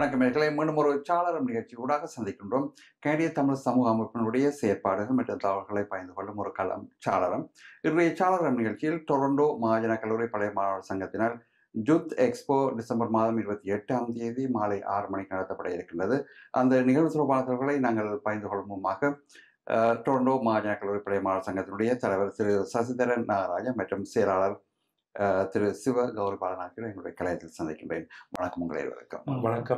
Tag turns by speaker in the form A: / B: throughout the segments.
A: வணக்கம் நேர்களை மீண்டும் ஒரு சாளரம் நிகழ்ச்சி ஊடாக சந்திக்கின்றோம் கனடிய தமிழ் சமூக அமைப்பினுடைய செயற்பாடுகள் மற்றும் தகவல்களை பகிர்ந்து கொள்ளும் ஒரு களம் சாளரம் இன்றைய சாளரம் நிகழ்ச்சியில் டொரண்டோ மகாஜன கல்லூரி பழைய மாணவர் சங்கத்தினால் ஜூத் எக்ஸ்போ டிசம்பர் மாதம் இருபத்தி எட்டாம் தேதி மாலை ஆறு மணிக்கு நடத்தப்பட இருக்கின்றது அந்த நிகழ்வு தொடர்பான தகவல்களை நாங்கள் பகிர்ந்து கொள்ளும் முகமாக அஹ், டொரண்டோ மகாஜன கல்லூரி பழைய மாணவர் சங்கத்தினுடைய தலைவர் திரு சசிதரன் நாகராஜன் மற்றும் செயலாளர் அஹ், திரு சிவ கௌரி பாலநாயக்கர் எங்களுடைய கலையத்தில் சந்திக்கின்றேன் வணக்கம் உங்களை வணக்கம்
B: வணக்கம்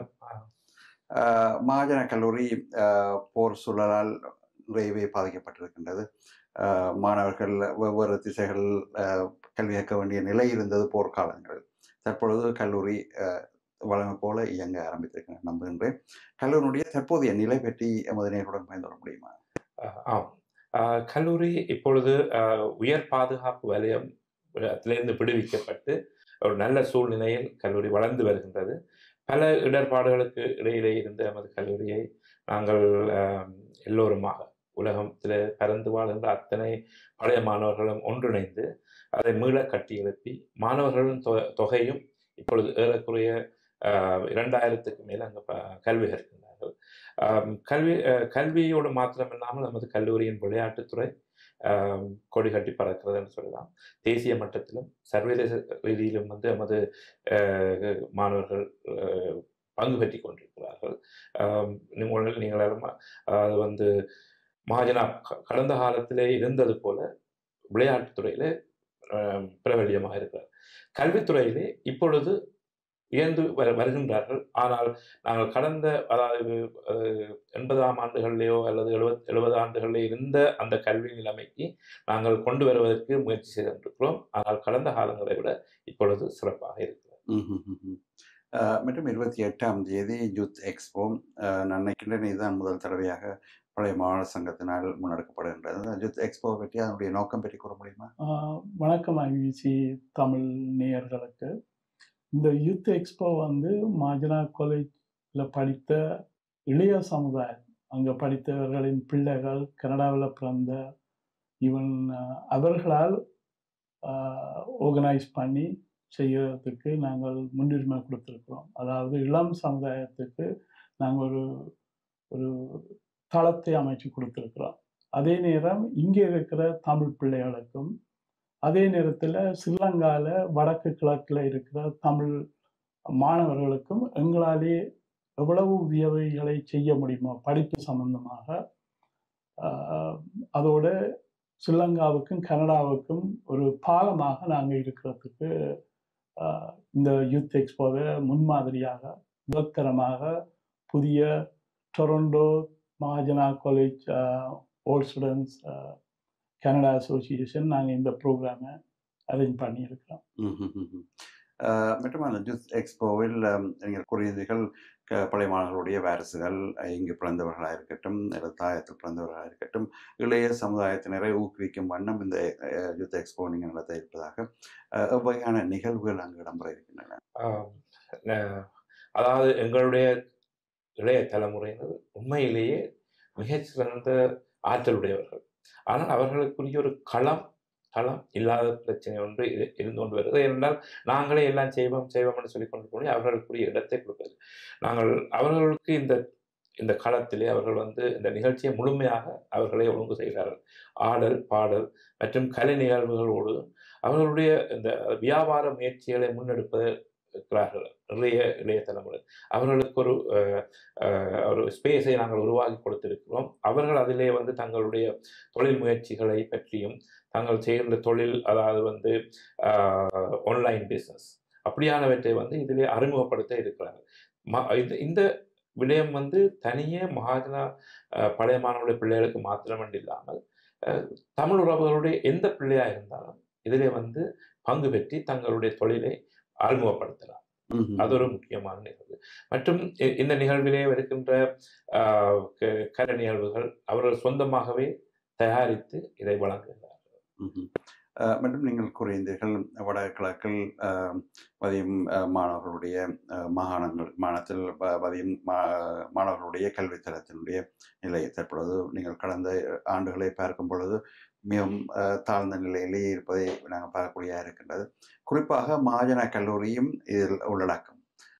A: ஆஹ் மகாஜன கல்லூரி ஆஹ் போர் சூழலால் நிறையவே பாதிக்கப்பட்டிருக்கின்றது ஆஹ் மாணவர்கள் வெவ்வேறு திசைகள் ஆஹ் கல்வி கற்க வேண்டிய நிலை இருந்தது போர்க்காலங்கள் தற்பொழுது கல்லூரி ஆஹ் வழமை போல இயங்க ஆரம்பித்திருக்கிறேன் நம்புகின்றேன் கல்லூரியுடைய தற்போதைய நிலை பற்றி எமது நேருடன் பயந்து கொள்ள முடியுமா
B: அஹ் ஆம் அஹ் கல்லூரி இப்பொழுது அஹ், உயர் பாதுகாப்பு வலயம் அதிலிருந்து விடுவிக்கப்பட்டு ஒரு நல்ல சூழ்நிலையில் கல்லூரி வளர்ந்து வருகின்றது பல இடர்பாடுகளுக்கு இடையிலே இருந்த நமது கல்லூரியை நாங்கள் அஹ், எல்லோருமாக உலகத்தில் பறந்து வாழ்கின்ற அத்தனை பழைய மாணவர்களும் ஒன்றிணைந்து அதை மீள கட்டி எழுப்பி மாணவர்களின் தொ- தொகையும் இப்பொழுது ஏறக்குறைய அஹ், இரண்டாயிரத்துக்கு மேல் அங்கே ப- கல்வி கற்கின்றார்கள் ஆம், கல்வி அஹ், கல்வியோடு மாத்திரமில்லாமல் நமது கல்லூரியின் விளையாட்டுத்துறை ஆம், கொடி கட்டி பறக்கிறது என்று சொல்லலாம் தேசிய மட்டத்திலும் சர்வதேச ரீதியிலும் வந்து நமது அஹ், மாணவர்கள் அஹ், பங்கு பெற்றி கொண்டிருக்கிறார்கள் ஆம், நீங்கள் நீங்கள் அறிம- அதாவது வந்து மகாஜனா க- கடந்த காலத்திலே இருந்தது போல விளையாட்டுத்துறையிலே ஆம், பிரபல்யமாக இருக்கிறார் கல்வித்துறையிலே இப்பொழுது உயர்ந்து வரு வருகின்றார்கள் ஆனால் நாங்கள் கடந்த அதாவது அஹ், எண்பதாம் ஆண்டுகளிலேயோ அல்லது எழுபத் எழுபது ஆண்டுகளிலே இருந்த அந்த கல்வி நிலைமைக்கு நாங்கள் கொண்டு வருவதற்கு முயற்சி செய்திருக்கிறோம் ஆனால் கடந்த காலங்களை விட இப்பொழுது சிறப்பாக இருக்கிறது
A: ம்ஹும்ஹும். ஆஹ் மற்றும் இருபத்தி எட்டாம் தேதி யூத் எக்ஸ்போ ஆஹ் நான் நினைக்கின்றேன் இதுதான் முதல் தடவையாக பழைய மாணவர் சங்கத்தினால் முன்னெடுக்கப்படுகின்றது அந்த யூத் எக்ஸ்போ பற்றி அதனுடைய நோக்கம் பற்றி கூற முடியுமா
C: ஆஹ் வணக்கம் ஐவிசி தமிழ் நேயர்களுக்கு இந்த யூத் எக்ஸ்போ வந்து மாஜனா காலேஜில் படித்த இளைய சமுதாயம் அங்கே படித்தவர்களின் பிள்ளைகள் கனடாவில் பிறந்த ஈவன் அவர்களால் ஆர்கனைஸ் பண்ணி செய்யறதுக்கு நாங்கள் முன்னுரிமை கொடுத்துருக்குறோம் அதாவது இளம் சமுதாயத்துக்கு நாங்கள் ஒரு ஒரு தளத்தை அமைச்சு கொடுத்துருக்குறோம் அதே நேரம் இங்கே இருக்கிற தமிழ் பிள்ளைகளுக்கும் அதே நேரத்தில் ஸ்ரீலங்காவில் வடக்கு கிழக்கில் இருக்கிற தமிழ் மாணவர்களுக்கும் எங்களாலே எவ்வளவு உதவிகளை செய்ய முடியுமோ படிப்பு சம்பந்தமாக ஆஹ், அதோட ஸ்ரீலங்காவுக்கும் கனடாவுக்கும் ஒரு பாலமாக நாங்கள் இருக்கிறதுக்கு ஆஹ், இந்த யூத் எக்ஸ்போவை முன்மாதிரியாக முதற்தரமாக புதிய Toronto Mahajana college old students Canada association நாங்கள் இந்த ப்ரோக்ராமை அரேஞ்ச் பண்ணியிருக்கிறோம்
A: ம்ஹும்ஹும். ஆஹ் மற்றும் அந்த யூத் எக்ஸ்போவில் ஆம், நீங்கள் கூறியீர்கள் க- பழைய மாணவர்களுடைய வாரிசுகள் அஹ், இங்கு பிறந்தவர்களாக இருக்கட்டும் அல்லது தாயத்தில் பிறந்தவர்களாக இருக்கட்டும் இளைய சமுதாயத்தினரை ஊக்குவிக்கும் வண்ணம் இந்த அஹ், யூத் எக்ஸ்போ நீங்கள் நடத்த இருப்பதாக அஹ், எவ்வகையான நிகழ்வுகள் அங்கு இடம்பெற இருக்கின்றன
B: ஆம், ந- அதாவது எங்களுடைய இளைய தலைமுறையினர் உண்மையிலேயே மிகச்சிறந்த ஆற்றலுடையவர்கள் ஆனால் அவர்களுக்குரிய ஒரு களம் களம் இல்லாத பிரச்சனை ஒன்று இரு- இருந்து கொண்டு வருகிறது ஏனென்றால் நாங்களே எல்லாம் செய்வோம் செய்வோம் என்று சொல்லிக் கொண்டு போய் அவர்களுக்குரிய இடத்தை கொடுப்பது நாங்கள் அவர்களுக்கு இந்த இந்த களத்திலே அவர்கள் வந்து இந்த நிகழ்ச்சியை முழுமையாக அவர்களே ஒழுங்கு செய்கிறார்கள் ஆடல் பாடல் மற்றும் கலை நிகழ்வுகளோடு அவர்களுடைய இந்த வியாபார முயற்சிகளை முன்னெடுப்பது இருக்கிறார்கள் நிறைய இளைய தலைமுறை அவர்களுக்கு ஒரு அஹ், அஹ், ஒரு ஸ்பேஸை நாங்கள் உருவாக்கி கொடுத்திருக்கிறோம் அவர்கள் அதிலே வந்து தங்களுடைய தொழில் முயற்சிகளை பற்றியும் தாங்கள் செய்கின்ற தொழில் அதாவது வந்து ஆன்லைன் பிஸ்னஸ் அப்படியானவற்றை வந்து இதிலே அறிமுகப்படுத்த இருக்கிறார்கள் ம- இந்த- இந்த விடயம் வந்து தனியே மகாஜனா அஹ், பழைய மாணவருடைய பிள்ளைகளுக்கு மாத்திரமன்று இல்லாமல் அஹ், தமிழ் உறவுகளுடைய எந்த பிள்ளையா இருந்தாலும் இதிலே வந்து பங்கு பெற்றி தங்களுடைய தொழிலை அறிமுகப்படுத்தலாம்
A: ம்ஹும்.
B: அது ஒரு முக்கியமான நிகழ்வு மற்றும் இ- இந்த நிகழ்விலே இருக்கின்ற ஆஹ், க- கலை நிகழ்வுகள் அவர்கள் சொந்தமாகவே தயாரித்து இதை வழங்குகிறார்கள்
A: ம்ஹும். அஹ் மற்றும் நீங்கள் கூறியிருந்தீர்கள் வடகிழக்கில் அஹ், பதியும் அஹ், மாணவர்களுடைய அஹ், மாகாணங்கள் மாநிலத்தில் ப- பதியும் மா- மாணவர்களுடைய கல்வித்தரத்தினுடைய நிலை தற்பொழுது நீங்கள் கடந்த ஆண்டுகளை பார்க்கும் பொழுது மிகவும் அஹ், தாழ்ந்த நிலையிலேயே இருப்பதை நாங்கள் பார்க்கக்கூடிய இருக்கின்றது குறிப்பாக மகாஜன கல்லூரியும் இதில் உள்ளடக்கம்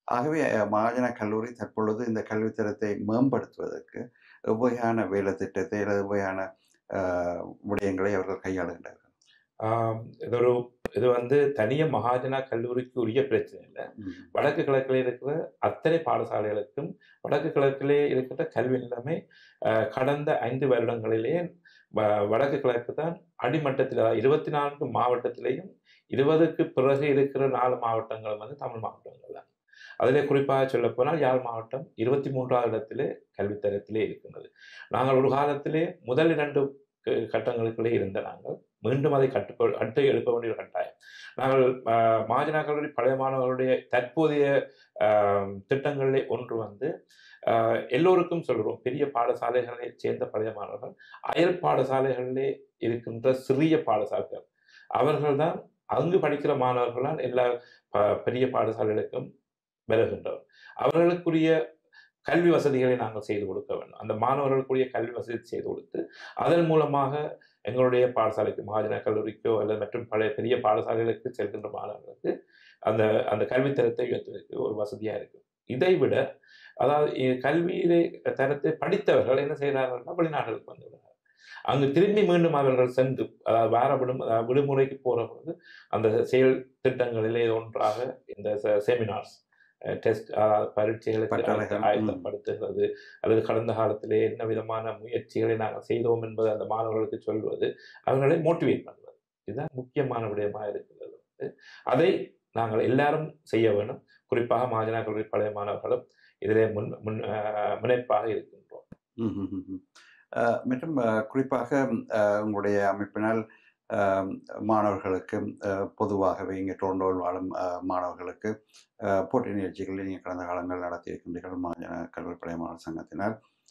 A: ஆகவே அஹ், மகாஜன கல்லூரி தற்பொழுது இந்த கல்வித்தரத்தை மேம்படுத்துவதற்கு எவ்வகையான வேலை திட்டத்தை அல்லது எவ்வகையான அஹ், விடயங்களை அவர்கள் கையாளுகின்றார்கள்
B: ஆம், இது ஒரு இது வந்து தனிய மகாஜனா கல்லூரிக்கு உரிய பிரச்சனை இல்லை
A: ம்.
B: வடக்கு கிழக்கில் இருக்கிற அத்தனை பாடசாலைகளுக்கும் வடக்கு கிழக்கிலே இருக்கிற கல்வி நிலைமை அஹ், கடந்த ஐந்து வருடங்களிலே வ- வடக்கு கிழக்கு தான் அடிமட்டத்தில் அதாவது இருபத்தி நான்கு மாவட்டத்திலேயும் இருபதுக்கு பிறகு இருக்கிற நாலு மாவட்டங்கள் வந்து தமிழ் மாவட்டங்கள் தான் அதிலே குறிப்பாக சொல்லப்போனால் யாழ் மாவட்டம் இருபத்தி மூன்றாவது இடத்திலே கல்வித்தரத்திலே இருக்கின்றது நாங்கள் ஒரு காலத்திலே முதல் இரண்டு க- கட்டங்களுக்குள்ளே இருந்த நாங்கள் மீண்டும் அதை கட்டு கட்டு எழுப்ப வேண்டிய ஒரு கட்டாயம் நாங்கள் ஆஹ், மகாஜனா கல்லூரி பழைய மாணவர்களுடைய தற்போதைய ஆஹ், திட்டங்களிலே ஒன்று வந்து ஆஹ், எல்லோருக்கும் சொல்கிறோம் பெரிய பாடசாலைகளை சேர்ந்த பழைய மாணவர்கள் அயல் பாடசாலைகளிலே இருக்கின்ற சிறிய பாடசாலைகள் அவர்கள்தான் அங்கு படிக்கிற மாணவர்களால் எல்லா ப- பெரிய பாடசாலைகளுக்கும் வருகின்றவர் அவர்களுக்குரிய கல்வி வசதிகளை நாங்கள் செய்து கொடுக்க வேண்டும் அந்த மாணவர்களுக்குரிய கல்வி வசதி செய்து கொடுத்து அதன் மூலமாக எங்களுடைய பாடசாலைக்கு மகாஜன கல்லூரிக்கோ அல்லது மற்றும் பழைய பெரிய பாடசாலைகளுக்கு செல்கின்ற மாணவர்களுக்கு அந்த அந்த கல்வித்தரத்தை உயர்த்துவதற்கு ஒரு வசதியாக இருக்கு இதை விட அதாவது இ- கல்வியிலே தரத்தை படித்தவர்கள் என்ன செய்கிறார்கள்னா வெளிநாடுகளுக்கு வந்து விடுறார்கள் அங்கு திரும்பி மீண்டும் அவர்கள் சென்று அதாவது வார விடும் அதாவது விடுமுறைக்கு போற பொழுது அந்த செயல் திட்டங்களிலே ஒன்றாக இந்த செமினார்ஸ் டெஸ்ட் பரீட்சைகளுக்கு
A: பட்டறைகள், ம்.
B: ஆயத்தப்படுத்துகிறது அல்லது கடந்த காலத்திலே என்ன விதமான முயற்சிகளை நாங்கள் செய்தோம் என்பதை அந்த மாணவர்களுக்கு சொல்வது அவர்களை மோட்டிவேட் பண்ணுவது இதுதான் முக்கியமான விடயமாக இருக்கிறது வந்து அதை நாங்கள் எல்லாரும் செய்ய வேண்டும் குறிப்பாக மாஜனா கல்லூரி பழைய மாணவர்களும் இதிலே முன் முன் அஹ், முனைப்பாக இருக்கின்றோம்
A: ம், ம், ம், ம். அஹ், மற்றும் அஹ், குறிப்பாக அஹ், உங்களுடைய அமைப்பினால் அஹ், மாணவர்களுக்கு அஹ், பொதுவாகவே இங்கே டொரண்டோவில் வாழும் அஹ், மாணவர்களுக்கு அஹ், போட்டி நிகழ்ச்சிகளை நீங்கள் கடந்த காலங்கள் நடத்தி இருக்கின்றீர்கள் மாஜன கல்லூரி பழைய மாணவர் சங்கத்தினர்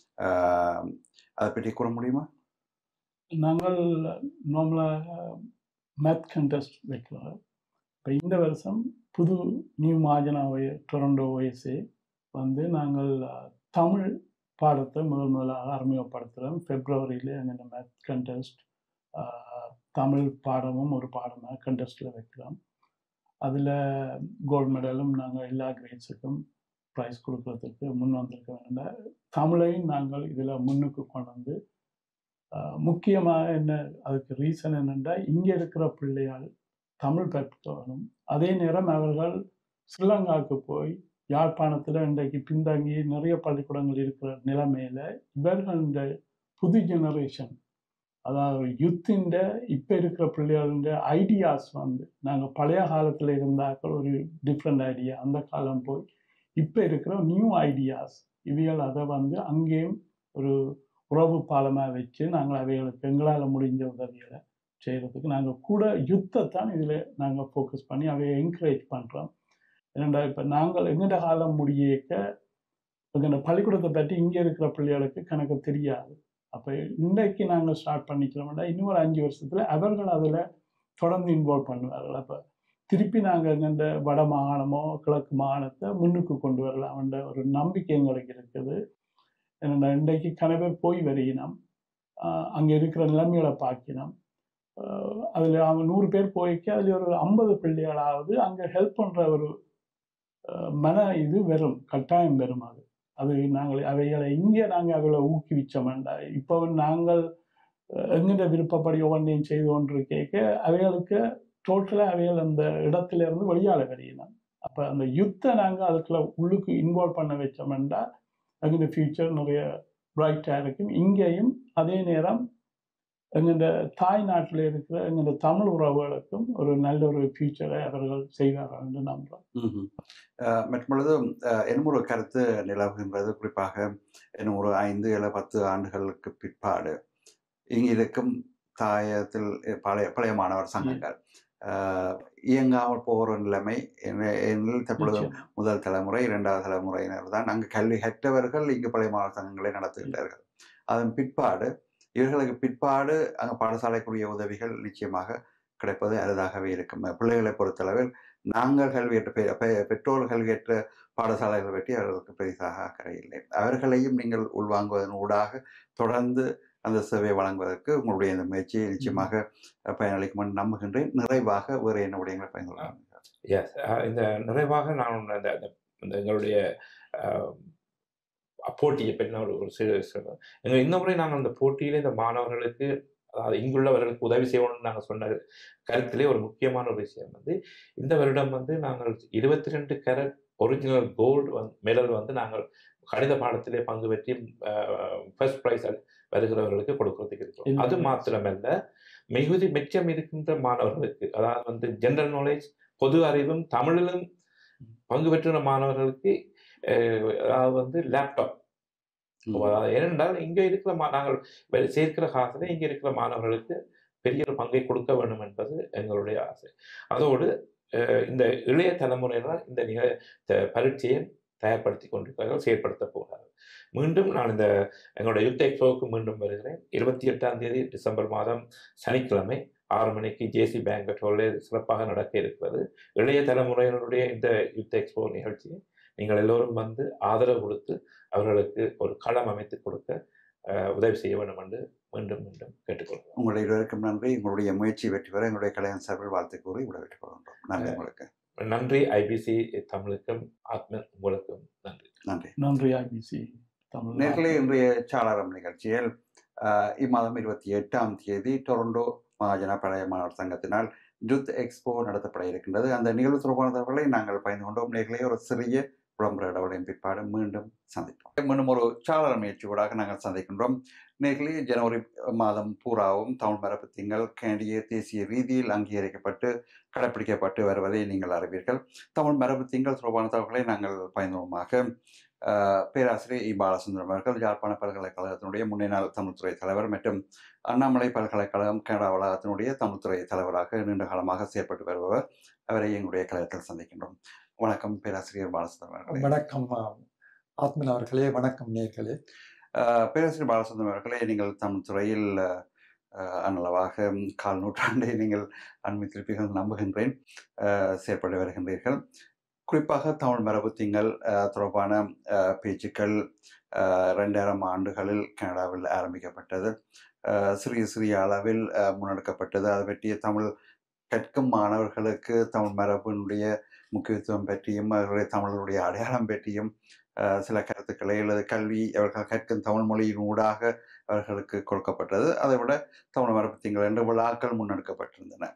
A: அஹ், அதை பற்றி கூற முடியுமா
C: நாங்கள் நார்மலாக மேத் கண்டெஸ்ட் வைக்கிறோம் இப்போ இந்த வருஷம் புது நியூ மாஜனா ஒய டொரண்டோ ஒயசே வந்து நாங்கள் அஹ், தமிழ் பாடத்தை முதல் முதலாக அறிமுகப்படுத்துகிறோம் ஃபெப்ரவரியிலே அங்கே மேத் கண்டெஸ்ட் தமிழ் பாடமும் ஒரு பாடமாக கண்டெஸ்ட்டில் வைக்கிறோம் அதில் கோல்டு மெடலும் நாங்கள் எல்லா கிரேட்ஸுக்கும் ப்ரைஸ் கொடுக்கறதுக்கு முன் வந்திருக்க வேண்டாம் தமிழையும் நாங்கள் இதில் முன்னுக்கு கொண்டு வந்து முக்கியமாக என்ன அதுக்கு ரீசன் என்னென்னா இங்கே இருக்கிற பிள்ளைகள் தமிழ் கற்கணும் அதே நேரம் அவர்கள் ஸ்ரீலங்காவுக்கு போய் யாழ்ப்பாணத்தில் இன்றைக்கு பின்தங்கி நிறைய பள்ளிக்கூடங்கள் இருக்கிற நிலைமையில இவர்கள் இந்த புது ஜெனரேஷன் அதாவது யுத்தின் இப்போ இருக்கிற பிள்ளைகளோட ஐடியாஸ் வந்து நாங்கள் பழைய காலத்தில் இருந்தாக்கள் ஒரு டிஃப்ரெண்ட் ஐடியா அந்த காலம் போய் இப்போ இருக்கிற நியூ ஐடியாஸ் இவைகள் அதை வந்து அங்கேயும் ஒரு உறவு பாலமாக வச்சு நாங்கள் அவைகளுக்கு எங்களால் முடிஞ்ச உதவிகளை செய்கிறதுக்கு நாங்கள் கூட யுத்தத்தான் இதில் நாங்கள் ஃபோக்கஸ் பண்ணி அவையை என்கரேஜ் பண்ணுறோம் ஏன்னா இப்போ நாங்கள் எங்கட காலம் முடியக்க எங்கள் பள்ளிக்கூடத்தை பற்றி இங்கே இருக்கிற பிள்ளைகளுக்கு கணக்கு தெரியாது அப்போ இன்றைக்கு நாங்கள் ஸ்டார்ட் பண்ணிக்கிறோம்னா இன்னும் ஒரு அஞ்சு வருஷத்தில் அவர்கள் அதில் தொடர்ந்து இன்வால்வ் பண்ணுவார்கள் அப்போ திருப்பி நாங்கள் எங்கண்ட வட மாகாணமோ கிழக்கு மாகாணத்தை முன்னுக்கு கொண்டு வரலாம்ன்ற ஒரு நம்பிக்கை எங்களுக்கு இருக்குது ஏன்னா இன்றைக்கு கணவர் போய் வருகினோம் அங்கே இருக்கிற நிலைமைகளை பார்க்கினோம் அதில் அவங்க நூறு பேர் போய்க்க அதில் ஒரு ஐம்பது பிள்ளைகளாவது அங்கே ஹெல்ப் பண்ணுற ஒரு அஹ், மன இது வெறும் கட்டாயம் வெறும் அது அது நாங்கள் அவைகளை இங்கே நாங்கள் அவைகளை ஊக்குவிச்சோம்டா இப்போ நாங்கள் அஹ், எங்கிட்ட விருப்பப்படி ஒவ்வொன்றையும் செய்து கொண்டு கேட்க அவைகளுக்கு டோட்டலாக அவைகள் அந்த இடத்துல இருந்து வெளியால வருகினோம் அப்போ அந்த யுத்தை நாங்கள் அதுக்குள்ள உள்ளுக்கு இன்வால்வ் பண்ண வச்சோம்டா எங்கள் ஃபியூச்சர் நிறைய பிரைட்டாக இருக்கும் இங்கேயும் அதே நேரம் எங்களோட தாய் நாட்டில் இருக்கிற எங்களோட தமிழ் உறவுகளுக்கும் ஒரு நல்ல ஒரு ஃபியூச்சரை அவர்கள் செய்வார்கள் என்று நம்புகிறோம்
A: ம்ஹும். அஹ், மற்றும்பொழுது அஹ், இன்னும் ஒரு கருத்து நிலவுகின்றது குறிப்பாக இன்னும் ஒரு ஐந்து இல்லை பத்து ஆண்டுகளுக்கு பிற்பாடு இங்கு இருக்கும் தாயத்தில் பழைய பழைய மாணவர் சங்கங்கள் அஹ், இயங்காமல் போகிற நிலைமை என்ன- என்னில் தற்பொழுது
C: நிச்சயமா.
A: முதல் தலைமுறை இரண்டாவது தலைமுறையினர் தான் அங்கு கல்வி கற்றவர்கள் இங்கு பழைய மாணவர் சங்கங்களை நடத்துகின்றார்கள் அதன் பிற்பாடு இவர்களுக்கு பிற்பாடு அங்கே பாடசாலைக்குரிய உதவிகள் நிச்சயமாக கிடைப்பது அரிதாகவே இருக்கும் பிள்ளைகளை பொறுத்தளவில் நாங்கள் கல்வியற்ற பெ- பெ- பெற்றோர் கல்வியற்ற பாடசாலைகள் பற்றி அவர்களுக்கு பெரிதாக அக்கறை இல்லை அவர்களையும் நீங்கள் உள்வாங்குவதன் ஊடாக தொடர்ந்து அந்த சேவையை வழங்குவதற்கு உங்களுடைய இந்த முயற்சியை நிச்சயமாக பயனளிக்கும் என்று நம்புகின்றேன் நிறைவாக வேறு என்ன விடயங்களை பயன்படுத்த
B: எஸ் இந்த நிறைவாக நான் ஒண்ணு அந்த அந்த- அந்த எங்களுடைய அஹ், போட்டியை பற்றி நான் ஒரு ஒரு சிறு சொல்றேன் எங்கள் இந்த முறை நாங்கள் அந்த போட்டியிலே இந்த மாணவர்களுக்கு அதாவது இங்குள்ளவர்களுக்கு உதவி செய்யணும்னு நாங்கள் சொன்ன கருத்திலே ஒரு முக்கியமான ஒரு விஷயம் வந்து இந்த வருடம் வந்து நாங்கள் இருபத்தி ரெண்டு கேரட் ஒரிஜினல் கோல்டு வந்து மெடல் வந்து நாங்கள் கணித பாடத்திலே பங்கு பெற்றி ஃபர்ஸ்ட் ப்ரைஸ் வருகிறவர்களுக்கு கொடுக்கறதுக்கு இருக்கிறோம்
C: இந்த
B: அது மாத்திரமல்ல மிகுதி மிச்சம் இருக்கின்ற மாணவர்களுக்கு அதாவது வந்து ஜெனரல் நாலேஜ் பொது அறிவும் தமிழிலும் பங்கு பெற்றுள்ள மாணவர்களுக்கு அஹ், அதாவது வந்து லேப்டாப்
A: ம்.
B: அதாவது ஏனென்றால் இங்கே இருக்கிற மா நாங்கள் வெ- சேர்க்கிற காசுல இங்கே இருக்கிற மாணவர்களுக்கு பெரிய ஒரு பங்கை கொடுக்க வேண்டும் என்பது எங்களுடைய ஆசை அதோடு அஹ், இந்த இளைய தலைமுறையினர் இந்த நிக த- பரீட்சையை தயார்படுத்தி கொண்டிருக்கிறார்கள் செயற்படுத்த போகிறார்கள் மீண்டும் நான் இந்த எங்களுடைய யுத்த எக்ஸ்போவுக்கு மீண்டும் வருகிறேன் இருபத்தி எட்டாம் தேதி டிசம்பர் மாதம் சனிக்கிழமை ஆறு மணிக்கு ஜேசி பேங்கட் ஹாலில் சிறப்பாக நடக்க இருக்கிறது இளைய தலைமுறையினருடைய இந்த யுத்த எக்ஸ்போ நிகழ்ச்சியை நீங்கள் எல்லோரும் வந்து ஆதரவு கொடுத்து அவர்களுக்கு ஒரு களம் அமைத்து கொடுக்க அஹ், உதவி செய்ய வேண்டும் என்று மீண்டும் மீண்டும் கேட்டுக்கொள்கிறோம்
A: உங்களுடைய இருவருக்கும் நன்றி உங்களுடைய முயற்சி வெற்றி பெற எங்களுடைய கலைஞர் சார்பில் வாழ்த்து கூறி விடைபெற்றுக் கொள்கின்றோம் நன்றி உங்களுக்கு
B: நன்றி ஐபிசி தமிழுக்கும் ஆத்ம உங்களுக்கும் நன்றி
A: நன்றி
C: நன்றி ஐபிசி தமிழ்
A: நேர்களே இன்றைய சாளரம் நிகழ்ச்சியில் ஆஹ், இம்மாதம் இருபத்தி எட்டாம் தேதி டொரண்டோ மகாஜன பழைய மாணவர் சங்கத்தினால் ஜுத் எக்ஸ்போ நடத்தப்பட இருக்கின்றது அந்த நிகழ்வு தொடர்பான தகவலை நாங்கள் பயந்து கொண்டோம் நேர்களே ஒரு சிறிய விளம்பர இடவடையும் பிற்பாடு மீண்டும் சந்திப்போம் மீண்டும் ஒரு சாளர முயற்சியூடாக நாங்கள் சந்திக்கின்றோம் நேர்களே ஜனவரி மாதம் பூராவும் தமிழ் மரபு திங்கள் கனடிய தேசிய ரீதியில் அங்கீகரிக்கப்பட்டு கடைப்பிடிக்கப்பட்டு வருவதை நீங்கள் அறிவீர்கள் தமிழ் மரபு திங்கள் தொடர்பான தகவல்களை நாங்கள் பயனுமாக ஆஹ் பேராசிரியர் இ பாலசுந்தரம் அவர்கள் யாழ்ப்பாண பல்கலைக்கழகத்தினுடைய முன்னாள் தமிழ்துறை தலைவர் மற்றும் அண்ணாமலை பல்கலைக்கழகம் கனடா வளாகத்தினுடைய தமிழ்துறை தலைவராக நீண்ட காலமாக செயற்பட்டு வருபவர் அவரை எங்களுடைய கழகத்தில் சந்திக்கின்றோம் வணக்கம் பேராசிரியர் பாலசுந்தரம் அவர்களே
D: வணக்கம் ஆ, ஆத்மன் அவர்களே வணக்கம் நேர்களே
A: ஆஹ் பேராசிரியர் பாலசுந்தரம் அவர்களே நீங்கள் தமிழ் துறையில் ஆஹ் அன்னளவாக கால் நூற்றாண்டை நீங்கள் அண்மித்திருப்பீர்கள் நம்புகின்றேன் ஆஹ் செயற்பட்டு வருகின்றீர்கள் குறிப்பாக தமிழ் மரபு திங்கள் ஆஹ் தொடர்பான ஆஹ் பேச்சுக்கள் ஆஹ் ரெண்டாயிரம் ஆண்டுகளில் கனடாவில் ஆரம்பிக்கப்பட்டது ஆஹ் சிறிய சிறிய அளவில் ஆஹ் முன்னெடுக்கப்பட்டது அதை பற்றிய தமிழ் கற்கும் மாணவர்களுக்கு தமிழ் மரபினுடைய முக்கியத்துவம் பற்றியும் அவர்களுடைய தமிழருடைய அடையாளம் பற்றியும் ஆஹ் சில கருத்துக்களை அல்லது கல்வி அவர்கள் கற்கும் தமிழ் மொழியின் ஊடாக அவர்களுக்கு கொடுக்கப்பட்டது அதை விட தமிழ் மரபு திங்கள் என்ற விழாக்கள் முன்னெடுக்கப்பட்டிருந்தன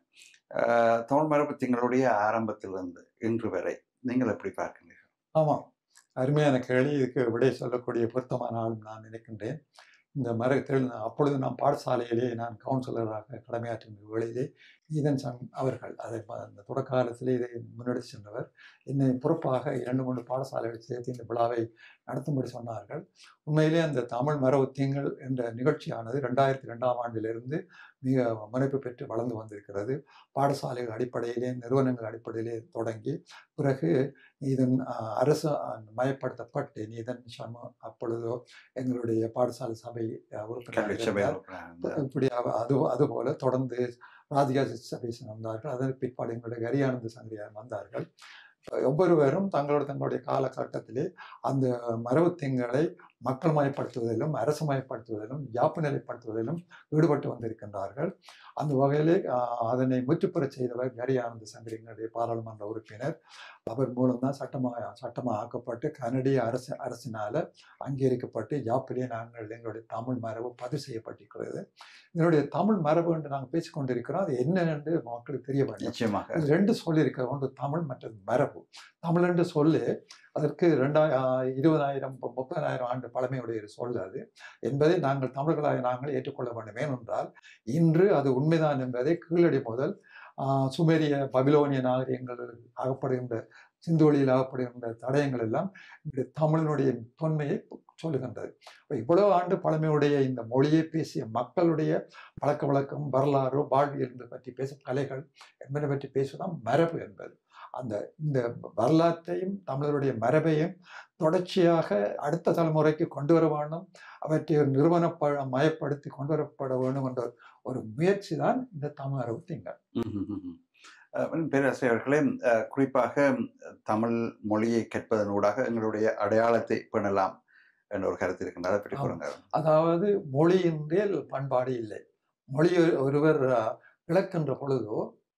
A: ஆஹ் தமிழ் மரபு திங்களுடைய ஆரம்பத்திலிருந்து இன்று வரை நீங்கள் எப்படி பார்க்கிறீர்கள்
D: ஆமாம் அருமையான கேள்வி இதுக்கு விடை சொல்லக்கூடிய பொருத்தமான ஆள் நான் நினைக்கின்றேன் இந்த மரத்தில் அப்பொழுது நான் பாடசாலையிலே நான் கவுன்சிலராக கடமையாற்றும் வேளையிலே ஈதன் சங் அவர்கள் அதை ப- அந்த தொடக்க காலத்திலே இதை முன்னெடுத்து சென்றவர் என்னை பொறுப்பாக இரண்டு மூன்று பாடசாலைகள் சேர்த்து இந்த விழாவை நடத்தும்படி சொன்னார்கள் உண்மையிலே அந்த தமிழ் மரபு திங்கள் என்ற நிகழ்ச்சியானது ரெண்டாயிரத்தி ரெண்டாம் ஆண்டிலிருந்து மிக முனைப்பு பெற்று வளர்ந்து வந்திருக்கிறது பாடசாலைகள் அடிப்படையிலே நிறுவனங்கள் அடிப்படையிலே தொடங்கி பிறகு இதன் அஹ், அரசு அஹ், மயப்படுத்தப்பட்டு நீதன் சர்மா அப்பொழுதோ எங்களுடைய பாடசாலை சபை அஹ், உறுப்பினராக
A: கல்வி சபை
D: இருந்தார்.
A: உறுப்பினர்
D: இப்படி அவ- அது அதுபோல தொடர்ந்து ராதிகா சபீசன் வந்தார்கள் அதன் பிற்பாடு எங்களுடைய ஹரியானந்த சங்கரியார் வந்தார்கள் ஒவ்வொருவரும் தங்களோட தங்களுடைய காலகட்டத்திலே அந்த மரபு திங்களை மக்கள் மயப்படுத்துவதிலும் அரசு மயப்படுத்துவதிலும் யாப்பு நிலைப்படுத்துவதிலும் ஈடுபட்டு வந்திருக்கின்றார்கள் அந்த வகையிலே ஆஹ், அதனை முற்றுப்பெறச் செய்தவர் ஹரியானந்த சங்கரிங்களுடைய பாராளுமன்ற உறுப்பினர் அவர் மூலம்தான் சட்டமாக சட்டமாக ஆக்கப்பட்டு கனடிய அரசு அரசினால அங்கீகரிக்கப்பட்டு யாப்பிலே நாங்கள் எங்களுடைய தமிழ் மரபு பதிவு செய்யப்பட்டிருக்கிறது இதனுடைய தமிழ் மரபு என்று நாங்கள் பேசிக்கொண்டிருக்கிறோம் அது என்னென்று மக்களுக்கு தெரிய வேண்டும்
A: நிச்சயமாக
D: இது ரெண்டு சொல் இருக்க ஒன்று தமிழ் மற்றது மரபு தமிழ் என்று சொல்லு அதற்கு ரெண்டாயிர இருபதாயிரம் மு- முப்பதாயிரம் ஆண்டு பழமையுடைய ஒரு சொல் அது என்பதை நாங்கள் தமிழர்களாக நாங்கள் ஏற்றுக்கொள்ள வேண்டும் ஏனென்றால் இன்று அது உண்மைதான் என்பதை கீழடி முதல் ஆஹ், சுமேரிய பபிலோனிய நாகரிகங்கள் அகப்படுகின்ற சிந்துவெளியில் அகப்படுகின்ற தடயங்கள் எல்லாம் இந்த தமிழினுடைய தொன்மையை சொல்லுகின்றது இப்ப இவ்வளவு ஆண்டு பழமையுடைய இந்த மொழியை பேசிய மக்களுடைய பழக்க வழக்கம் வரலாறு வாழ்வியல் என்பது பற்றி பேசும் கலைகள் என்பதை பற்றி பேசுவதுதான் மரபு என்பது அந்த இந்த வரலாற்றையும் தமிழருடைய மரபையும் தொடர்ச்சியாக அடுத்த தலைமுறைக்கு கொண்டு வர வேண்டும் அவற்றை ஒரு நிறுவன ப- மயப்படுத்தி கொண்டு வரப்பட வேண்டும் என்ற ஒரு முயற்சி தான் இந்த தமிழ் மரபு திங்கள்
A: ம், ம், ம், ம். அஹ் பேராசிரியர் அவர்களே அஹ் குறிப்பாக தமிழ் மொழியை கற்பதனூடாக எங்களுடைய அடையாளத்தை பேணலாம் என்ற ஒரு கருத்து இருக்கின்றது அதை பற்றி
D: ஆமா.
A: கூறுங்க
D: அதாவது மொழியின்றேல் பண்பாடு இல்லை மொழி ஒருவர் அஹ், இழக்கின்ற பொழுதோ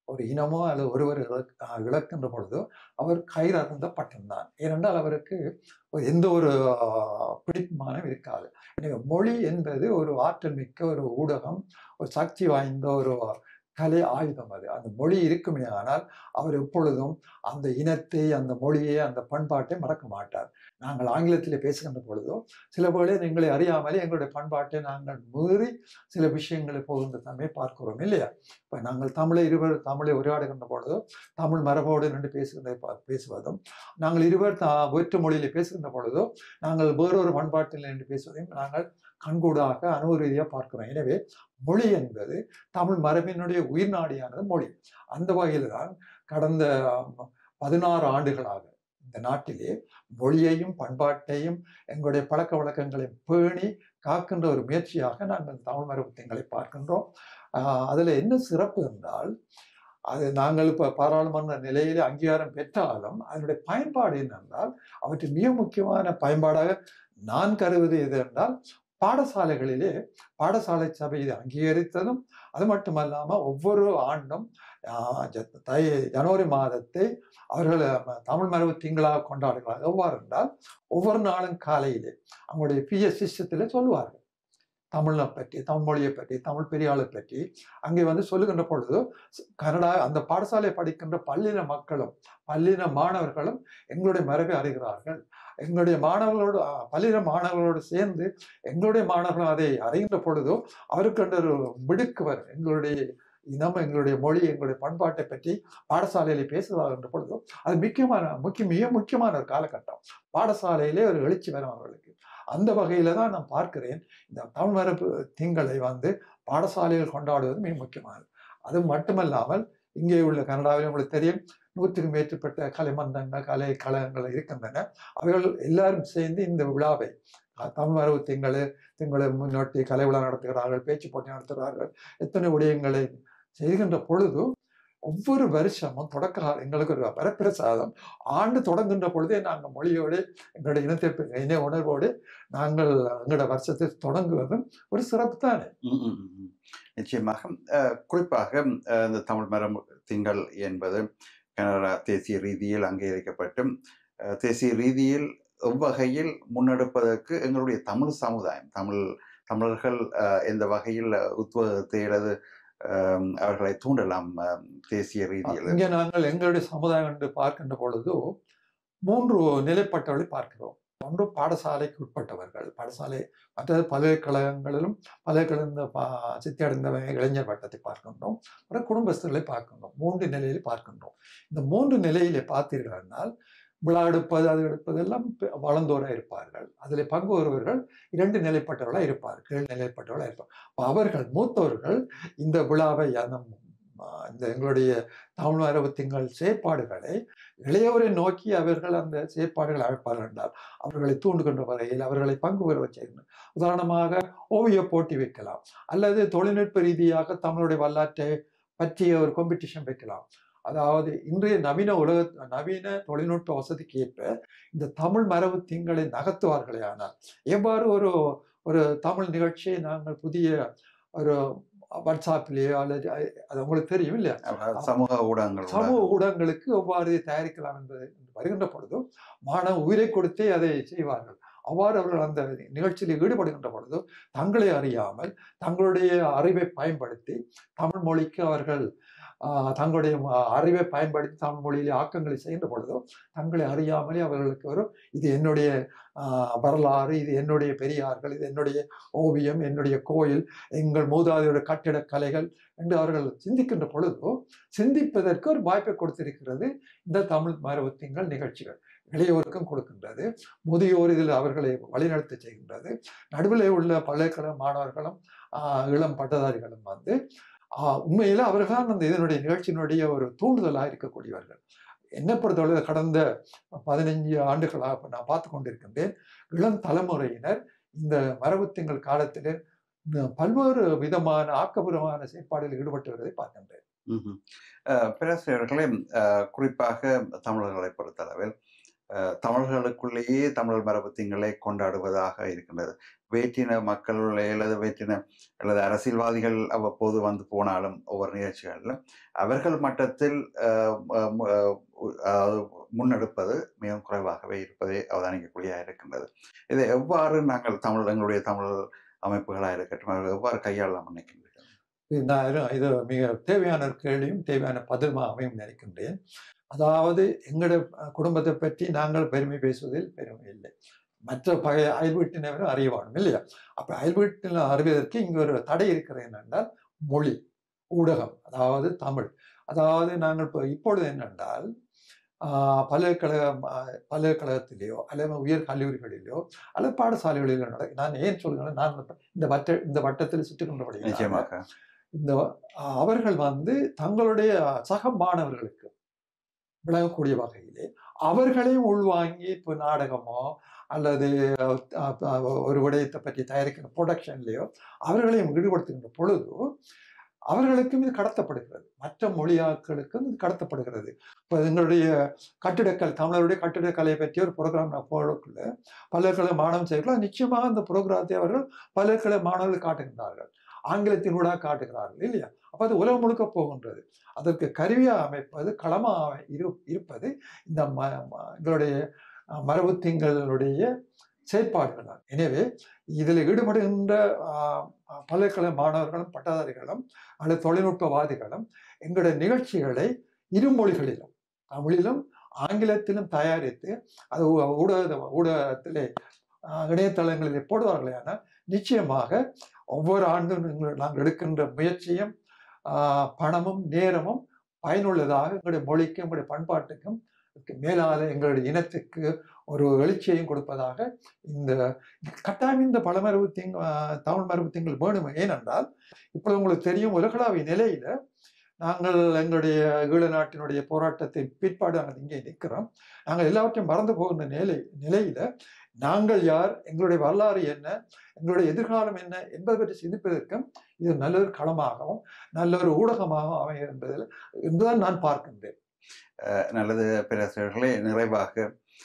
D: ஒரு இனமோ அல்லது ஒருவர் இழக்- ஆஹ் இழக்கின்ற பொழுதோ அவர் கைரர்ந்த பட்டம்தான் ஏனென்றால் அவருக்கு ஒரு எந்த ஒரு ஆஹ், பிடிமானம் இருக்காது எனவே மொழி என்பது ஒரு ஆற்றல் மிக்க ஒரு ஊடகம் ஒரு சக்தி வாய்ந்த ஒரு கலை ஆயுதம் அது அந்த மொழி இருக்குமே ஆனால் அவர் எப்பொழுதும் அந்த இனத்தை அந்த மொழியை அந்த பண்பாட்டை மறக்க மாட்டார் நாங்கள் ஆங்கிலத்திலே பேசுகின்ற பொழுதோ சில வேளை எங்களை அறியாமலே எங்களுடைய பண்பாட்டை நாங்கள் மீறி சில விஷயங்களை போகின்ற தன்மை பார்க்கிறோம் இல்லையா இப்போ நாங்கள் தமிழை இருவர் தமிழை உரையாடுகின்ற பொழுதோ தமிழ் மரபோடு நின்று பேசுகின்ற ப- பேசுவதும் நாங்கள் இருவர் தா வேற்று மொழியிலே பேசுகின்ற பொழுதோ நாங்கள் வேறொரு பண்பாட்டில் நின்று பேசுவதையும் நாங்கள் கண்கூடாக அனுபவ ரீதியாக பார்க்கிறோம் எனவே மொழி என்பது தமிழ் மரபினுடைய உயிர்நாடியானது மொழி அந்த வகையில் தான் கடந்த ஆம், பதினாறு ஆண்டுகளாக இந்த நாட்டிலே மொழியையும் பண்பாட்டையும் எங்களுடைய பழக்க வழக்கங்களை பேணி காக்கின்ற ஒரு முயற்சியாக நாங்கள் தமிழ் மரபு திங்களை பார்க்கின்றோம் ஆஹ் அதுல என்ன சிறப்பு என்றால் அது நாங்கள் இப்போ பாராளுமன்ற நிலையிலே அங்கீகாரம் பெற்றாலும் அதனுடைய பயன்பாடு என்னென்றால் அவற்றின் மிக முக்கியமான பயன்பாடாக நான் கருதுவது எது என்றால் பாடசாலைகளிலே பாடசாலை சபை இதை அங்கீகரித்ததும் அது மட்டுமல்லாமல் ஒவ்வொரு ஆண்டும் ஆஹ் ஜ- தை ஜனவரி மாதத்தை அவர்கள் ம- தமிழ் மரபு திங்களாக கொண்டாடுகிறார்கள் எவ்வாறு என்றால் ஒவ்வொரு நாளும் காலையிலே அவங்களுடைய பிஎஸ் சிஸ்டத்தில் சொல்லுவார்கள் தமிழை பற்றி தமிழ் மொழியை பற்றி தமிழ் பெரியாளை பற்றி அங்கே வந்து சொல்லுகின்ற பொழுது ஸ்- கனடா அந்த பாடசாலை படிக்கின்ற பள்ளின மக்களும் பள்ளின மாணவர்களும் எங்களுடைய மரபை அறிகிறார்கள் எங்களுடைய மாணவர்களோடு அ, பள்ளின மாணவர்களோடு சேர்ந்து எங்களுடைய மாணவர்களும் அதை அறிகின்ற பொழுதோ அவருக்கு அந்த ஒரு மிடுக்கு வரும் எங்களுடைய இனம் எங்களுடைய மொழி எங்களுடைய பண்பாட்டை பற்றி பாடசாலையில பேசுவார்கள் பொழுதோ அது முக்கியமான முக்கிய மிக முக்கியமான ஒரு காலகட்டம் பாடசாலையிலே ஒரு எழுச்சி வரும் அவர்களுக்கு அந்த வகையில தான் நான் பார்க்கிறேன் இந்த தமிழ் மரபு திங்களை வந்து பாடசாலைகள் கொண்டாடுவது மிக முக்கியமானது அது மட்டுமல்லாமல் இங்கே உள்ள கனடாவில் உங்களுக்கு தெரியும் நூற்றுக்கும் மேற்பட்ட கலைமன்றங்கள் கலை கழகங்கள் இருக்கின்றன அவைகள் எல்லாரும் சேர்ந்து இந்த விழாவை அஹ், தமிழ் மரபு திங்கள் திங்களை முன்னோட்டி கலை விழா நடத்துகிறார்கள் பேச்சு போட்டி நடத்துகிறார்கள் எத்தனை விடயங்களை செய்கின்ற பொழுது ஒவ்வொரு வருஷமும் தொடக்க கால- எங்களுக்கு ஒரு வரப்பிரசாதம் ஆண்டு தொடங்குகின்ற பொழுதே நாங்கள் மொழியோடு எங்களுடைய இனத்தை ப- இன உணர்வோடு நாங்கள் எங்களோட வருஷத்தை தொடங்குவதும் ஒரு சிறப்பு தானே
A: ம், ம், ம், ம். நிச்சயமாக அஹ், குறிப்பாக அஹ், இந்த தமிழ் மரம் திங்கள் என்பது கனடா தேசிய ரீதியில் அங்கீகரிக்கப்பட்டு அஹ், தேசிய ரீதியில் எவ்வகையில் முன்னெடுப்பதற்கு எங்களுடைய தமிழ் சமுதாயம் தமிழ் தமிழர்கள் அஹ், எந்த வகையில் உத்வேகத்தை அல்லது அஹ், அவர்களை தூண்டலாம் அஹ், தேசிய ரீதியில்
D: இங்கே நாங்கள் எங்களுடைய சமுதாயம் என்று பார்க்கின்ற பொழுது மூன்று நிலைப்பட்டவர்களை பார்க்கிறோம் ஒன்று பாடசாலைக்கு உட்பட்டவர்கள் பாடசாலை மற்றது பல்கலைக்கழகங்களிலும் பல்கலைக்கழக பா சித்தி அடைந்த இளைஞர் வட்டத்தை பார்க்கின்றோம் அப்புறம் குடும்பஸ்தர்களை பார்க்கின்றோம் மூன்று நிலையில் பார்க்கின்றோம் இந்த மூன்று நிலையிலே பார்த்தீர்கள் என்றால் விழா எடுப்பது அது எடுப்பதெல்லாம் பெ- வளர்ந்தோராக இருப்பார்கள் அதில் பங்கு வருவர்கள் இரண்டு நிலைப்பட்டவர்களாக இருப்பார்கள் கீழ் நிலைப்பட்டவர்களாக இருப்பார் அப்ப அவர்கள் மூத்தவர்கள் இந்த விழாவை அந்த ஆ, இந்த எங்களுடைய தமிழ் மரபு திங்கள் செயற்பாடுகளை இளையவரை நோக்கி அவர்கள் அந்த செயற்பாடுகளை அமைப்பார்கள் என்றால் அவர்களை தூண்டுகின்ற வகையில் அவர்களை பங்கு பெற செய்யணும் உதாரணமாக ஓவிய போட்டி வைக்கலாம் அல்லது தொழில்நுட்ப ரீதியாக தமிழுடைய வரலாற்றை பற்றிய ஒரு காம்படிஷன் வைக்கலாம் அதாவது இன்றைய நவீன உலக நவீன தொழில்நுட்ப வசதிக்கு ஏற்ப இந்த தமிழ் மரபு திங்களை நகர்த்துவார்களே ஆனால் எவ்வாறு ஒரு ஒரு தமிழ் நிகழ்ச்சியை நாங்கள் புதிய ஒரு வாட்ஸ்அப்லேயோ அல்லது அ- அது உங்களுக்கு தெரியும் இல்லையா
A: அஹ், சமூக ஊடகங்கள்
D: சமூக ஊடகங்களுக்கு எவ்வாறு இதை தயாரிக்கலாம் என்பது வருகின்ற பொழுதும் மாணவ உயிரை கொடுத்தே அதை செய்வார்கள் அவ்வாறு அவர்கள் அந்த நிகழ்ச்சியில் ஈடுபடுகின்ற பொழுது தங்களை அறியாமல் தங்களுடைய அறிவை பயன்படுத்தி தமிழ் மொழிக்கு அவர்கள் ஆஹ், தங்களுடைய ம- அறிவை பயன்படுத்தி தமிழ் மொழியிலே ஆக்கங்களை செய்கின்ற பொழுதோ தங்களை அறியாமலே அவர்களுக்கு வரும் இது என்னுடைய ஆஹ், வரலாறு இது என்னுடைய பெரியார்கள் இது என்னுடைய ஓவியம் என்னுடைய கோயில் எங்கள் மூதாதையோட கட்டிடக் கலைகள் என்று அவர்கள் சிந்திக்கின்ற பொழுதோ சிந்திப்பதற்கு ஒரு வாய்ப்பை கொடுத்திருக்கிறது இந்த தமிழ் மரபு திங்கள் நிகழ்ச்சிகள் இளையோருக்கும் கொடுக்கின்றது முதியோர் இதில் அவர்களை வழிநடத்த செய்கின்றது நடுவில் உள்ள பல்கலைக்கழக மாணவர்களும் ஆஹ், இளம் பட்டதாரிகளும் வந்து ஆஹ், உண்மையில அவர்கள் தான் அந்த இதனுடைய நிகழ்ச்சியினுடைய ஒரு தூண்டுதலாக இருக்கக்கூடியவர்கள் என்னை பொறுத்தவரை கடந்த பதினைஞ்சு ஆண்டுகளாக இப்ப நான் பார்த்து கொண்டிருக்கின்றேன் இளம் தலைமுறையினர் இந்த மரபு திங்கள் காலத்தில் இந்த பல்வேறு விதமான ஆக்கபூர்வமான செயற்பாடுகளில் ஈடுபட்டு வருவதை பார்க்கின்றேன்
A: ம்ஹும். அஹ், பேராசிரியர்களே அஹ், குறிப்பாக தமிழர்களை பொறுத்தளவில் அஹ், தமிழர்களுக்குள்ளேயே தமிழர் மரபு திங்களை கொண்டாடுவதாக இருக்கின்றது வேற்றின மக்களுடைய அல்லது வேற்றின அல்லது அரசியல்வாதிகள் அவ்வப்போது வந்து போனாலும் ஒவ்வொரு நிகழ்ச்சிகளிலும் அவர்கள் மட்டத்தில் அஹ், அஹ், மு- அஹ், அஹ், முன்னெடுப்பது மிகவும் குறைவாகவே இருப்பதை அவதானிக்கக்கூடிய இருக்கின்றது இதை எவ்வாறு நாங்கள் தமிழ் எங்களுடைய தமிழ் அமைப்புகளாக இருக்கட்டும் அவர்கள் எவ்வாறு கையாளலாம் நினைக்கின்றீர்கள்
D: இது நான் இது- இது மிக தேவையான ஒரு கேள்வியும் தேவையான பதிலுமா அமையும் நினைக்கின்றேன் அதாவது எங்களோட அஹ், குடும்பத்தை பற்றி நாங்கள் பெருமை பேசுவதில் பெருமை இல்லை மற்ற பகை அயல் வீட்டினரும் அறிய வேணும் இல்லையா அப்ப அயல் வீட்டில் அறிவதற்கு இங்கு ஒரு தடை இருக்கிறது என்னென்றால் மொழி ஊடகம் அதாவது தமிழ் அதாவது நாங்கள் இப்போ இப்பொழுது என்னென்றால் ஆஹ், பல்கலைக்கழகம் ஆஹ், பல்கலைக்கழகத்திலேயோ அல்லது உயர் கல்லூரிகளிலோ அல்லது பாடசாலைகளிலோ நடக்கும் நான் ஏன் சொல்கிறேன் நான் இந்த வட்ட இந்த வட்டத்தில் சுற்றி கொண்டபடி
A: நிச்சயமாக
D: இந்த அஹ், அவர்கள் வந்து தங்களுடைய சக மாணவர்களுக்கு விளங்கக்கூடிய வகையிலே அவர்களையும் உள்வாங்கி இப்போ நாடகமோ அல்லது அஹ், அஹ், ஒரு விடயத்தை பற்றி தயாரிக்கிற ப்ரொடக்ஷன்லேயோ அவர்களையும் ஈடுபடுத்துகின்ற பொழுது அவர்களுக்கும் இது கடத்தப்படுகிறது மற்ற மொழியாக்களுக்கும் இது கடத்தப்படுகிறது இப்போ எங்களுடைய கட்டிடக்கலை தமிழருடைய கட்டிடக்கலையை பற்றி ஒரு ப்ரோக்ராம் நான் போடக்குள்ள பல்கலைக்கழக மாணவன் செய்யலாம் நிச்சயமாக அந்த ப்ரோக்ராத்தை அவர்கள் பல்கலைக்கழக மாணவர்கள் காட்டுகின்றார்கள் ஆங்கிலத்தினூடாக காட்டுகிறார்கள் இல்லையா அப்போ அது உலகம் முழுக்க போகின்றது அதற்கு கருவியாக அமைப்பது களமாக இரு இருப்பது இந்த ம ம- எங்களுடைய அஹ், மரபு திங்களுடைய செயற்பாடுகள் தான் எனவே இதில் ஈடுபடுகின்ற ஆஹ், அஹ், பல்கலைக்கழக மாணவர்களும் பட்டதாரிகளும் அல்லது தொழில்நுட்பவாதிகளும் எங்களுடைய நிகழ்ச்சிகளை இரு மொழிகளிலும் தமிழிலும் ஆங்கிலத்திலும் தயாரித்து அது ஊ- ஊடக ஊடகத்திலே ஆஹ், இணையதளங்களில் போடுவார்களே ஆனால் நிச்சயமாக ஒவ்வொரு ஆண்டும் எங்கள் நாங்கள் எடுக்கின்ற முயற்சியும் ஆஹ், பணமும் நேரமும் பயனுள்ளதாக எங்களுடைய மொழிக்கும் எங்களுடைய பண்பாட்டுக்கும் இதுக்கு மேலால எங்களுடைய இனத்துக்கு ஒரு எழுச்சியையும் கொடுப்பதாக இந்த கட்டாயம் இந்த பழமரபு திங் ஆஹ், தமிழ் மரபு திங்கள் வேணும் ஏனென்றால் இப்பொழுது உங்களுக்கு தெரியும் உலகளாவிய நிலையில நாங்கள் எங்களுடைய ஈழ நாட்டினுடைய போராட்டத்தை பிற்பாடு நாங்கள் இங்கே நிற்கிறோம் நாங்கள் எல்லாவற்றையும் மறந்து போகின்ற நிலை நிலையில நாங்கள் யார் எங்களுடைய வரலாறு என்ன எங்களுடைய எதிர்காலம் என்ன என்பதை பற்றி சிந்திப்பதற்கும் இது நல்ல ஒரு களமாகவும் நல்ல ஒரு ஊடகமாகவும் அமையும் என்பதில் என்பதுதான் நான் பார்க்கின்றேன்
A: அஹ், நல்லது பேராசிரியர்களே நிறைவாக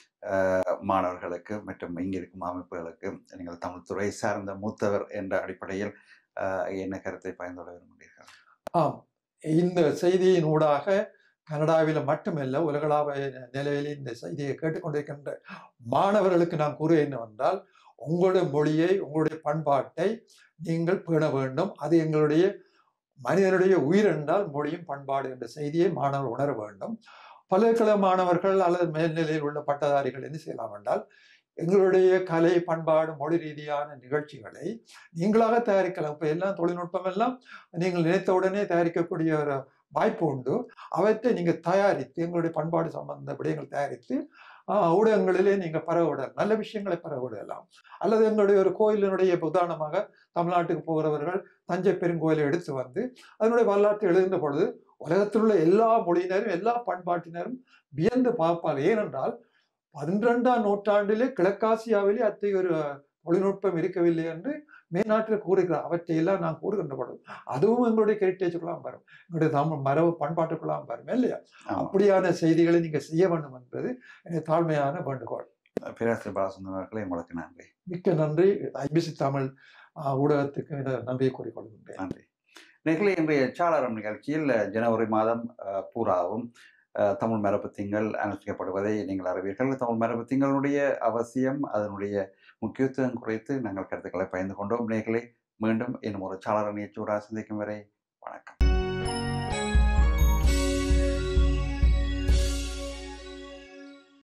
A: அஹ், மாணவர்களுக்கு மற்றும் இங்கே இருக்கும் அமைப்புகளுக்கு நீங்கள் தமிழ் துறை சார்ந்த மூத்தவர் என்ற அடிப்படையில் அஹ், என்ன கருத்தை பயந்து கொள்ள விரும்புகிறீர்கள்
D: ஆம் இந்த செய்தியின் ஊடாக கனடாவில் மட்டுமல்ல உலகளாவிய நிலையில் இந்த செய்தியை கேட்டுக்கொண்டிருக்கின்ற மாணவர்களுக்கு நான் கூறுவது என்னவென்றால் உங்களுடைய மொழியை உங்களுடைய பண்பாட்டை நீங்கள் பேண வேண்டும் அது எங்களுடைய மனிதனுடைய உயிர் என்றால் மொழியும் பண்பாடு என்ற செய்தியை மாணவர் உணர வேண்டும் பல்கலைக்கழக மாணவர்கள் அல்லது மேல்நிலையில் உள்ள பட்டதாரிகள் என்ன செய்யலாம் என்றால் எங்களுடைய கலை பண்பாடு மொழி ரீதியான நிகழ்ச்சிகளை நீங்களாக தயாரிக்கலாம் இப்போ எல்லாம் தொழில்நுட்பம் எல்லாம் நீங்கள் நினைத்த உடனே தயாரிக்கக்கூடிய ஒரு வாய்ப்பு உண்டு அவற்றை நீங்கள் தயாரித்து எங்களுடைய பண்பாடு சம்பந்த விடயங்கள் தயாரித்து ஆஹ், ஊடகங்களிலே நீங்கள் பரவவிடலாம் நல்ல விஷயங்களை பரவவிடலாம் அல்லது எங்களுடைய ஒரு கோயிலினுடைய இப்ப உதாரணமாக தமிழ்நாட்டுக்கு போகிறவர்கள் தஞ்சை பெருங்கோயிலை எடுத்து வந்து அதனுடைய வரலாற்றை எழுதுகின்ற பொழுது உலகத்தில் உள்ள எல்லா மொழியினரும் எல்லா பண்பாட்டினரும் வியந்து பார்ப்பார் ஏனென்றால் பதினெண்டாம் நூற்றாண்டிலே கிழக்காசியாவிலே அத்தகைய ஒரு தொழில்நுட்பம் இருக்கவில்லை என்று மேநாட்டில் கூறுகிறார் அவற்றையெல்லாம் நான் கூறுகின்ற பொழுது அதுவும் எங்களுடைய ஹெரிட்டேஜுக்குள்ளாம் வரும் எங்களுடைய தமிழ் மரபு பண்பாட்டுக்குள்ளாம் வரும் இல்லையா
A: ஆமாம்.
D: அப்படியான செய்திகளை நீங்க செய்ய வேண்டும் என்பது எனது தாழ்மையான வேண்டுகோள்
A: பேராசிரியர் பாலசுந்தரம் அவர்களே உங்களுக்கு நன்றி
D: மிக்க நன்றி ஐபிசி தமிழ் ஆஹ், ஊடகத்துக்கு எனது நன்றியை கூறிக்கொள்கின்றேன்
A: நன்றி நிகழ்ச்சி இன்றைய சாளரம் நிகழ்ச்சியில் ஜனவரி மாதம் அஹ், பூராவும் அஹ், தமிழ் மரபு திங்கள் அனுஷ்டிக்கப்படுவதை நீங்கள் அறிவீர்கள் தமிழ் மரபு திங்களுடைய அவசியம் அதனுடைய முக்கியத்துவம் குறித்து நாங்கள் கருத்துக்களை பகிர்ந்து கொண்டோம் நேர்களை மீண்டும் இன்னும் ஒரு சாளர நிகழ்ச்சியோட சந்திக்கும் வரை வணக்கம்